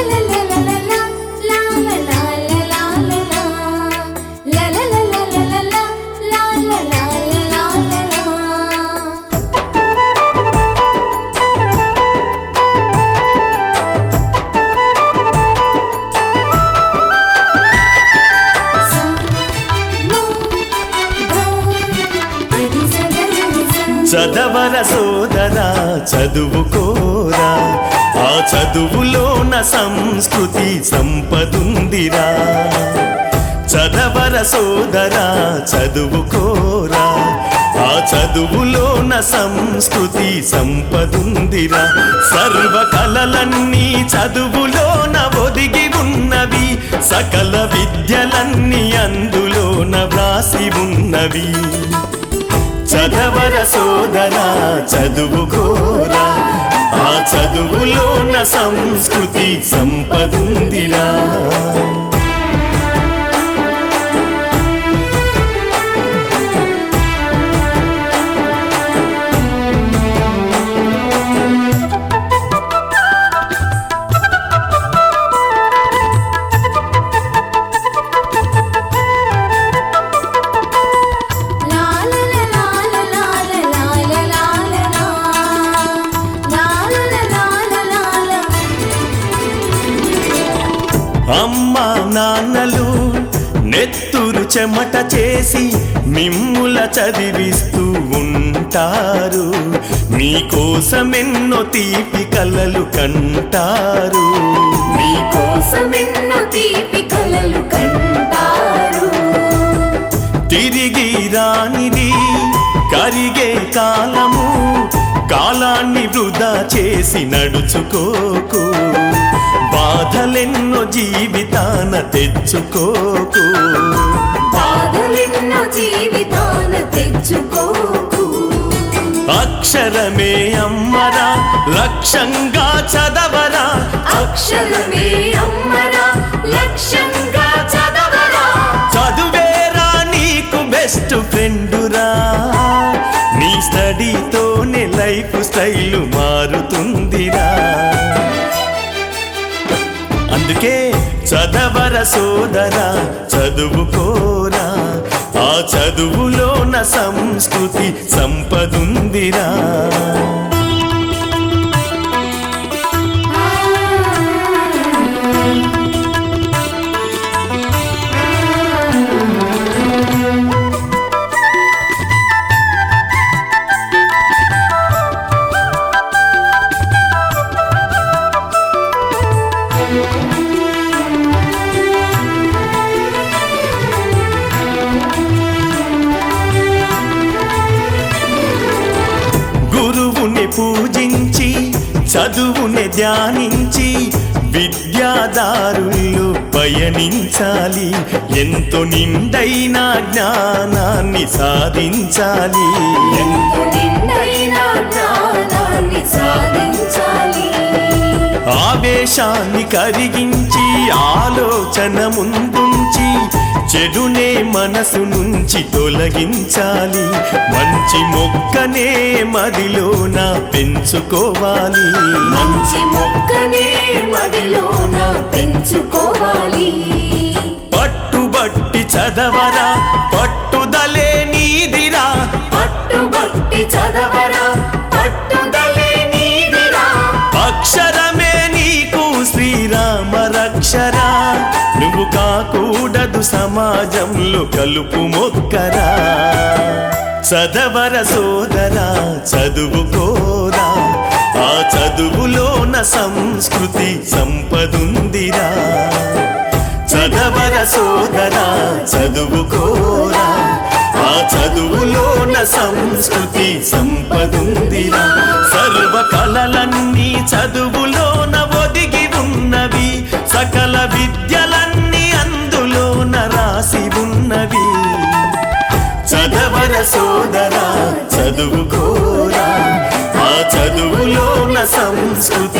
చదవర సోదరా చదువుకోరా ఆ చదువులోన సంస్కృతి సంపదుందిరా చదవర సోదరా చదువుకోరా ఆ చదువులోన సంస్కృతి సంపదుందిరా సర్వ కళలన్నీ చదువులోన ఒదిగి ఉన్నవి సకల విద్యలన్నీ అందులోన వ్రాసి ఉన్నవి చదవర సోదరా చదువుకోరా ఆ చదువులోన సంస్కృతి సంపదుందిరా అమ్మా నాన్నలు నెత్తురు చెమట చేసి మిమ్ముల చదివిస్తూ ఉంటారు మీకోసమెన్నో తీపి కలలు కంటారు మీకోసమెన్నో తీపి కలలు కంటారు తిరిగి రానిది కరిగే కాలము కాలాన్ని వృధా చేసి నడుచుకోకు బాధలెన్నో జీవితాన తెచ్చుకోకు బాధలెన్నో జీవితాన తెచ్చుకోకు అక్షరమే అమ్మరా లక్ష్యంగా చదవరా అక్షరమే అమ్మరా లక్ష్యంగా చదవరా చదువేరా నీకు బెస్ట్ ఫ్రెండురా నీ స్టడీతోనే లైఫ్ స్టైల్ మారుతుందిరా అందుకే చదవర సోదరా చదువుకోరా ఆ చదువులోన సంస్కృతి సంపదుందిరా గురువుని పూజించి చదువుని ధ్యానించి విద్యాదారులు పయనించాలి ఎంతో నిండైన జ్ఞానాన్ని సాధించాలి ఎంతో నిండైన జ్ఞానాన్ని సాధించాలి ఆవేశాన్ని కరిగించి ఆలోచన ముందుంచి చెడునే మనసు నుంచి తొలగించాలి మంచి మొక్కనే మదిలోన పెంచుకోవాలి మంచి మొక్కనే మదిలోన పెంచుకోవాలి పట్టుబట్టి చదవరా పట్టుదలే నీదిరా పట్టుబట్టి చదవరా పట్టుదలే నీదిరా అక్షరమే నీకు శ్రీరామ రక్షరా నువ్వు కాకూడదు సమాజంలో కలుపు మొక్కరా చదవర సోదరా చదువుకోరా ఆ చదువులోన సంస్కృతి సంపదుందిరా చదవర సోదరా చదువుకోరా ఆ చదువులోన సంస్కృతి సంపదుందిరా సర్వ కళలన్నీ చదువులోన ఒదిగి ఉన్నవి సకల విద్యలన్నీ అందులోన రాసి ఉన్నవి చదవర సోదరా చదువుకోరా ఆ చదువులోన సంస్కృతి